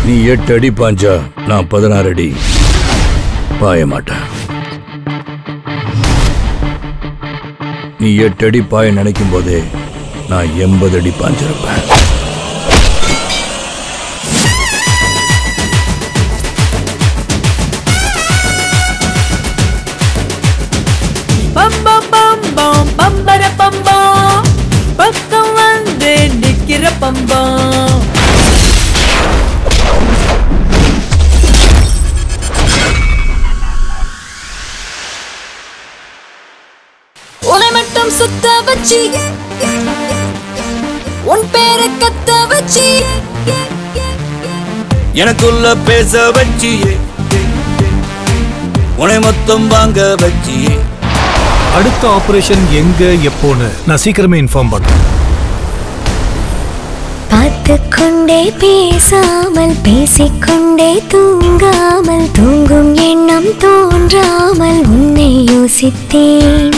நீ எட்டு அடி பாஞ்சா நான் பதினாறு அடி பாய மாட்டேன் நீ எட்டு அடி பாய நினைக்கும் போதே நான் எண்பது அடி பாஞ்சிருப்பேன் பம் பம் பம் பம் பம்பர பம்பம் பக்கம் வந்து நிக்கிற பம்பம் உன்னை மட்டும் சுத்த வச்சு உன் பேரை கத்த வச்சு எனக்குள்ள பேச வச்சியே உன்னை மொத்தம் வாங்க வச்சியே அடுத்த ஆபரேஷன் எங்க எப்போன்னு நான் சீக்கிரமே இன்ஃபார்ம் பண்றேன் பார்த்து கொண்டே பேசாமல் பேசிக்கொண்டே தூங்காமல் தூங்கும் எண்ணம் தோன்றாமல் உன்னை யோசித்தேன்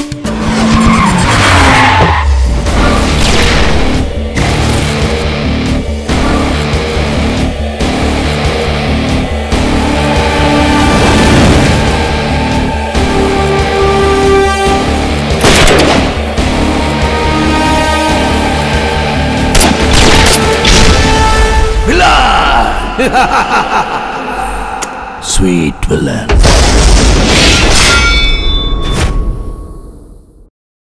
ஸ்வீட் வில்லன்